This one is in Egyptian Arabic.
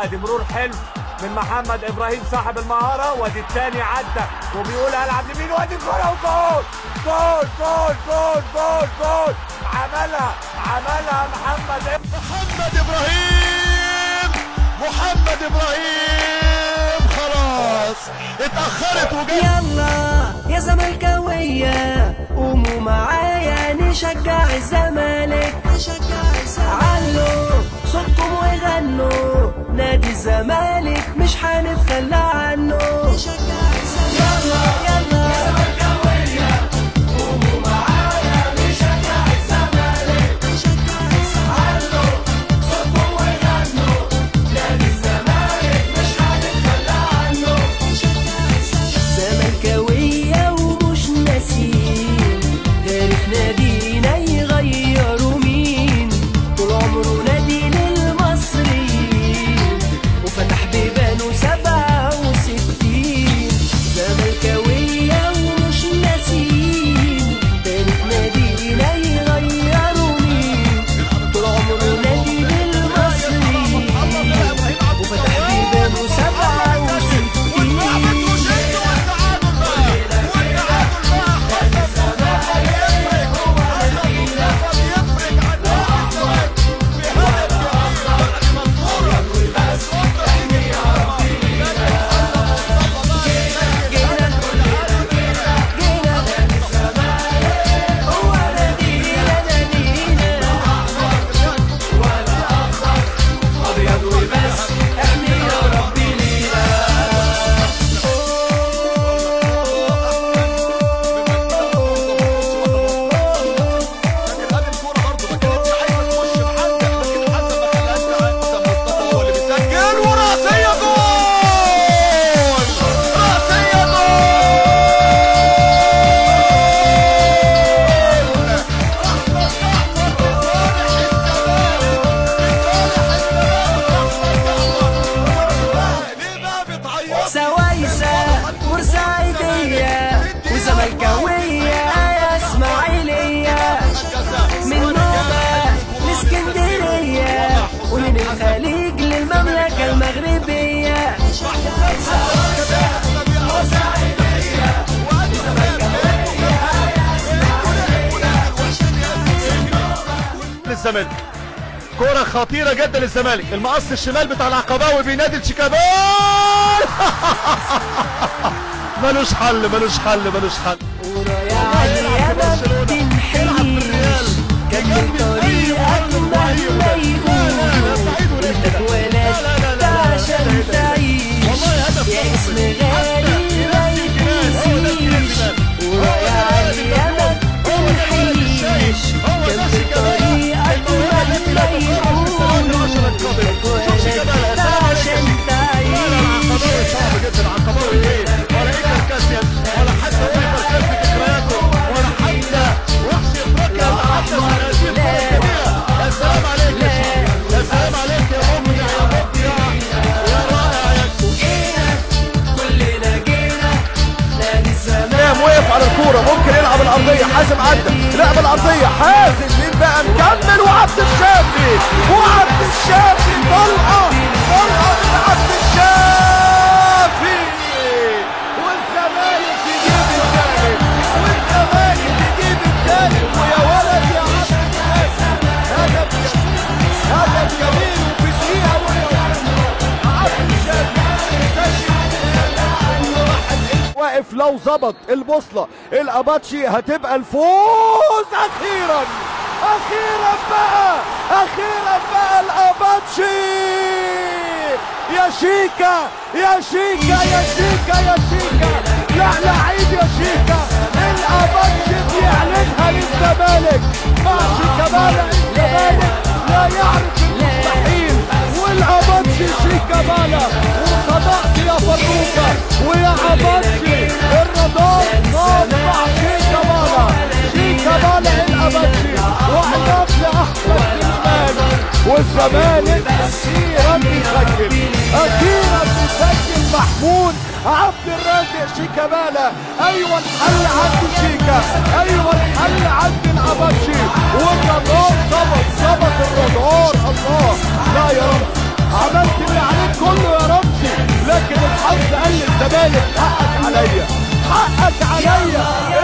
ادي مرور حلو من محمد ابراهيم صاحب المهاره وادي الثاني عدى وبيقول العب لمين وادي الكره وجول جول جول جول جول جول عملها عملها محمد محمد ابراهيم محمد ابراهيم خلاص اتاخرت وجت يلا يا زملكاوية قوموا معايا نشجع الزمالك نشجع الزمالك علوا صوتكم وغنوا نادي الزمالك مش هنتخلى عنه نشجع الزمالك يلا يلا يا زملكاوية قوموا معايا نشجع الزمالك نشجع الزمالك علوا صوتكم وغنوا نادي الزمالك مش هنتخلى عنه نشجع الزمالك زملكاوية ومش ناسين تاريخ نادينا يغيروا مين طول عمره نادي للمصريين وفتح بيبانه سبعة وستين زملكاوية ومش ناسين تاريخ نادينا يغيروا مين طول عمره نادي للمصريين وفتح بيبانه سبعة وستين وراسية جول راسية جول سوايسة بورسعيدية وزملكاوية يا اسماعيلية من نوبة لاسكندرية ومن الخليج للمملكة المغربية للزمالك كرة خطيرة جدا للزمالك المقص الشمال بتاع العقباوي بينادي الشيكابال ملوش حل ملوش حل ملوش حل ورايا عليا ما بتنحنيش كمل طريقك مهما يقولوا انت اتولدت عشان تعيش يا اسم غالي ما يتنسيش ورايا عليا ما بتنحنيش كمل طريقك مهما يقولوا انت اتولدت عشان تعيش جدا العقباوي ايه ولا ايكر كاسيان ولا حتى ايكر كاس في ذكرياته ولا حتى وحش افريقيا ولا حتى البرازيل يا سلام عليك يا شيخ. يا سلام عليك يا مبدع يا مبدع يا رائع يا جينا كلنا جينا نادي الزمالك امام وقف على الكوره ممكن يلعب الارضيه حازم عدى لعب الارضيه حازم مين بقى مكمل وعبد الشافي وعبد الشافي طلعه طلعه من عبد الشافي والزمالك يجيب الثالث والزمالك يجيب الثالث ويا ولد يا عبد الشافي هدف هدف جميل وفي دقيقه عبد الشافي واقف لو ظبط البوصله الاباتشي هتبقى الفوز اخيرا اخيرا بقى اخيرا بقى الاباتشي يا شيكا يا شيكا يا شيكا يا شيكا لا لعيب يا شيكا الاباتشي بيعلنها للزمالك مع شيكابالا الزمالك لا يعرف المستحيل والاباتشي شيكابالا وصدقت يا فروكه ويا عباتشي الرادار ناطع شيكابالا شيكابالا الاباتشي واحداث لاحمد سليمان والزمالك اخيرا بيسجل اخيرا بيسجل محمود عبد الرازق شيكابالا ايوه الحل عند شيكا ايوه الحل عند الاباتشي والرادار ظبط ظبط الرادار الله لا يا رب عملت اللي عليك عليا